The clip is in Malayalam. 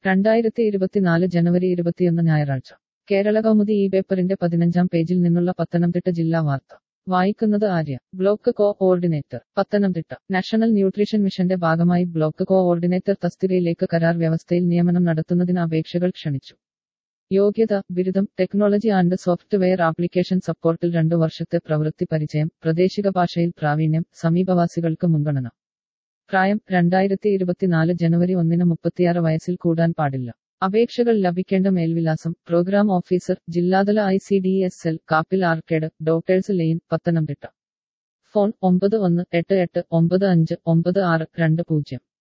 രണ്ടായിരത്തി ഇരുപത്തിനാല് ജനുവരി ഇരുപത്തിയൊന്ന് ഞായറാഴ്ച കേരള കൗമുദി ഈ പേപ്പറിന്റെ പതിനഞ്ചാം പേജിൽ നിന്നുള്ള പത്തനംതിട്ട ജില്ലാ വാർത്ത വായിക്കുന്നത് Arya block coordinator Pathanamthitta national nutrition മിഷന്റെ ഭാഗമായി ബ്ലോക്ക് കോ ഓർഡിനേറ്റർ തസ്തികയിലേക്ക് കരാർ വ്യവസ്ഥയിൽ നിയമനം നടത്തുന്നതിന് അപേക്ഷകൾ ക്ഷണിച്ചു യോഗ്യത ബിരുദം ടെക്നോളജി ആൻഡ് സോഫ്റ്റ്വെയർ ആപ്ലിക്കേഷൻ സപ്പോർട്ടിൽ രണ്ടു വർഷത്തെ പ്രവൃത്തി പരിചയം പ്രാദേശിക ഭാഷയിൽ പ്രാവീണ്യം സമീപവാസികൾക്ക് മുൻഗണന പ്രായം രണ്ടായിരത്തി ഇരുപത്തിനാല് ജനുവരി ഒന്നിന് മുപ്പത്തിയാറ് വയസ്സിൽ കൂടാൻ പാടില്ല അപേക്ഷകൾ ലഭിക്കേണ്ട മേൽവിലാസം പ്രോഗ്രാം ഓഫീസർ ജില്ലാതല I C D S L Kappil arcade doctors lane Pathanamthitta phone ഒമ്പത് ഒന്ന് എട്ട് എട്ട് ഒമ്പത് അഞ്ച് ഒമ്പത് ആറ് രണ്ട് പൂജ്യം